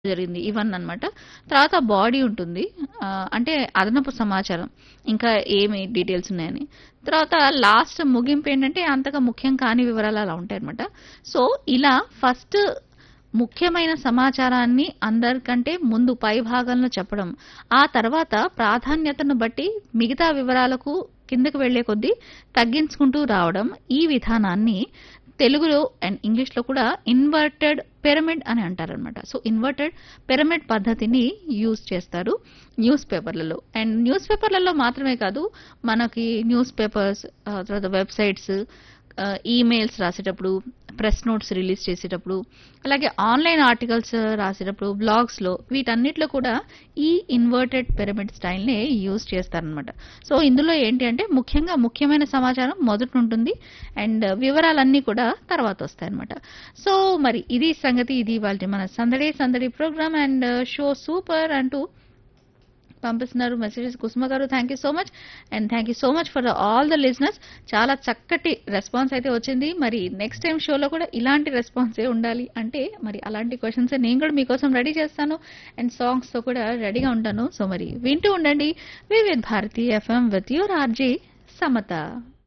జరిగింది ఇవన్నీ అనమాట. తర్వాత బాడీ ఉంటుంది. ఆహ్, అంటే అదనపు సమాచారం. ఇంకా ఏమి డీటెయిల్స్ ఉన్నాయని. తర్వాత లాస్ట్ ముగింపేంటంటే అంతగా ముఖ్యం కాని వివరాలు అలా ఉంటాయన్నమాట. సో, ఇలా ఫస్ట్ ముఖ్యమైన సమాచారాన్ని అందరికంటే ముందు పై భాగంలో చెప్పడం. ఆ తర్వాత ప్రాధాన్యతను బట్టి మిగతా వివరాలకు కిందకి వెళ్ళే కొద్దీ తగ్గించుకుంటూ రావడం. ఈ విధానాన్ని తెలుగులో అండ్ ఇంగ్లీష్‌లో కూడా ఇన్వర్టెడ్ పిరమిడ్ అని అంటారనమాట. సో, ఇన్వర్టెడ్ పిరమిడ్ పద్ధతిని యూజ్ చేస్తారు న్యూస్ పేపర్‌లలో. అండ్ న్యూస్ పేపర్‌లలో మాత్రమే కాదు మనకి న్యూస్ పేపర్స్ ఆహ్, తర్వాత వెబ్‌సైట్స్ ఆహ్, ఈమెయిల్స్ రాసేటప్పుడు, ప్రెస్ నోట్స్ రిలీజ్ చేసేటప్పుడు, అలాగే ఆన్‌లైన్ ఆర్టికల్స్ రాసేటప్పుడు, బ్లాగ్స్‌లో వీటన్నిటిలో కూడా ఈ ఇన్వర్టెడ్ పిరమిడ్ స్టైల్‌నే యూజ్ చేస్తారనమాట. సో, ఇందులో ఏంటి అంటే ముఖ్యంగా ముఖ్యమైన సమాచారం మొదట ఉంటుంది. అండ్ వివరాలన్నీ కూడా తర్వాత వస్తాయన్నమాట. సో, మరి ఇది సంగతి. ఇది ఇవాల్టి మన సందడే సందడి ప్రోగ్రామ్ అండ్ షో సూపర్ అంటూ పంపిస్తున్నారు మెసేజెస్ కుసుమ గారు. Thank you so much. And thank you so much for all the listeners. చాలా చక్కటి రెస్పాన్స్ అయితే వచ్చింది. మరి నెక్స్ట్ టైమ్ షోలో కూడా ఇలాంటి రెస్పాన్సే ఉండాలి అంటే మరి అలాంటి క్వెషన్సే నేను కూడా మీకోసం రెడీ చేస్తాను. అండ్ సాంగ్స్‌తో కూడా రెడీగా ఉంటాను. సో, మరి వింటూ ఉండండి Vividh Bharati FM with your RJ Samata.